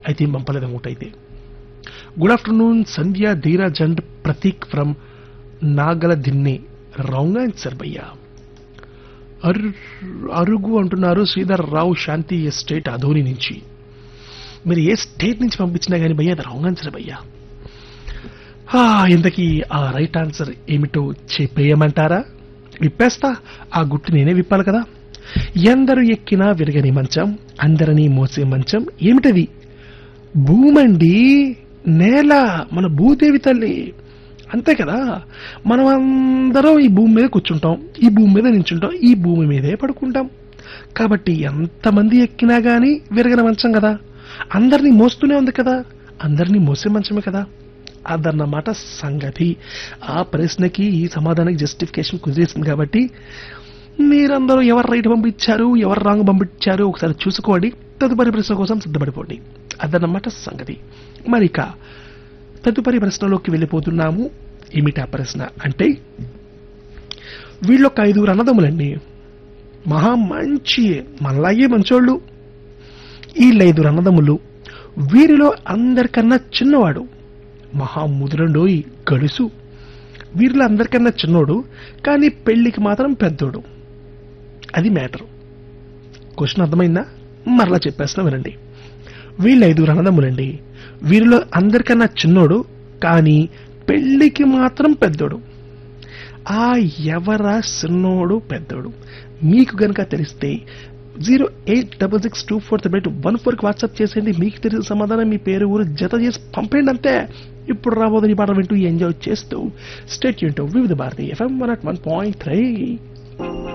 అయితే ఏం పంపలేదు అనుకుంటా అయితే good afternoon Sandhya Dheeraj and Prateek from Nagaladinne wrong answer భయ్యా అర్- అరుగు అంటున్నారు శ్రీధర్ రావు శాంతి ఎస్టేట్ అధోని నుంచి మీరు ఏ స్టేట్ నుంచి పంపించినా కానీ భయ్యా అది రాంగ్ ఆన్సర్ భయ్యా ఆ, ఇంతకీ ఆ రైట్ ఆన్సర్ ఏమిటో చెప్పేయమంటారా విప్పేస్తా ఆ గుట్టు నేనే విప్పాలి కదా ఎందరు ఎక్కినా విరగని మంచం అందరినీ మోసే మంచం ఏమిటది భూమండి నేల మన భూదేవి తల్లి అంతే కదా మనం అందరం ఈ భూమి మీద కూర్చుంటాం ఈ భూమి మీద నించుంటాం ఈ భూమి మీదే పడుకుంటాం కాబట్టి ఎంతమంది ఎక్కినా గానీ విరగని మంచం కదా అందరినీ మోస్తూనే ఉంది కదా అందరినీ మోసే మంచమే కదా అదన్నమాట సంగతి ఆ ప్రశ్నకి ఈ సమాధానానికి జస్టిఫికేషన్ కుదిరేసింది కాబట్టి మీరందరూ ఎవరు రైట్ పంపించారు ఎవరు రాంగ్ పంపించారు ఒకసారి చూసుకోండి తదుపరి ప్రశ్న కోసం సిద్ధపడిపోండి అదన్నమాట సంగతి మరి ఇక తదుపరి ప్రశ్నలోకి వెళ్ళిపోతున్నాము ఏమిటా ప్రశ్న అంటే వీళ్ళొక ఐదుగురు అన్నదమ్ములండి మహా మంచి మనలాగే మంచోళ్ళు వీళ్ళ ఐదుగురు అన్నదమ్ములు వీరిలో అందరికన్నా చిన్నవాడు మహా ముదురండోయి గడుసు వీరిలో అందరికన్నా చిన్నోడు కానీ పెళ్లికి మాత్రం పెద్దోడు అది మ్యాటర్ క్వశ్చన్ అర్థమైందా మరలా చెప్పేస్తున్నా వినండి వీళ్ళు ఐదుగురు అన్నదమ్ములండి వీరిలో అందరికన్నా చిన్నోడు కానీ పెళ్లికి మాత్రం పెద్దోడు ఆ ఎవరా చిన్నోడు పెద్దోడు మీకు గనక తెలిస్తే zero eight double six two four three two one ఫోర్కి వాట్సాప్ చేసేయండి మీకు తెలిసిన సమాధానం మీ పేరు ఊరు జత చేసి పంపేయండి అంతే ఇప్పుడు రాబోదని పాట వింటూ ఎంజాయ్ చేస్తూ state unit Vividh Bharati FM one at one point three